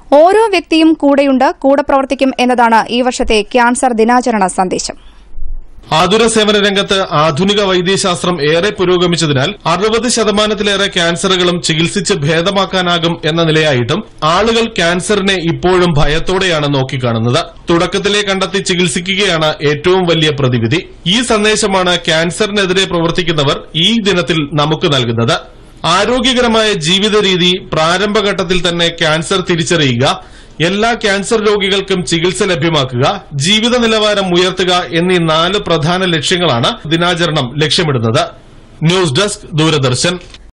ഓരോ വ്യക്തിയും കൂടെയുണ്ട് കൂടെ പ്രവർത്തിക്കും എന്നതാണ് ഈ വർഷത്തെ ക്യാൻസർ ദിനാചരണ സന്ദേശം ആതുര സേവന രംഗത്ത് ആധുനിക വൈദ്യശാസ്ത്രം ഏറെ പുരോഗമിച്ചതിനാൽ അറുപത് ശതമാനത്തിലേറെ ക്യാൻസറുകളും ചികിത്സിച്ച് ഭേദമാക്കാനാകും എന്ന നിലയായിട്ടും ആളുകൾ ക്യാൻസറിനെ ഇപ്പോഴും ഭയത്തോടെയാണ് നോക്കിക്കാണുന്നത് തുടക്കത്തിലെ കണ്ടെത്തി ചികിത്സിക്കുകയാണ് ഏറ്റവും വലിയ പ്രതിവിധി ഈ സന്ദേശമാണ് ക്യാൻസറിനെതിരെ പ്രവർത്തിക്കുന്നവർ ഈ ദിനത്തിൽ നമുക്ക് നൽകുന്നത് ആരോഗ്യകരമായ ജീവിത രീതി പ്രാരംഭഘട്ടത്തിൽ തന്നെ ക്യാൻസർ തിരിച്ചറിയുക എല്ലാ ക്യാൻസർ രോഗികൾക്കും ചികിത്സ ലഭ്യമാക്കുക ജീവിത നിലവാരം ഉയർത്തുക എന്നീ നാല് പ്രധാന ലക്ഷ്യങ്ങളാണ് ദിനാചരണം ലക്ഷ്യമിടുന്നത് ന്യൂസ് ഡെസ്ക് ദൂരദർശൻ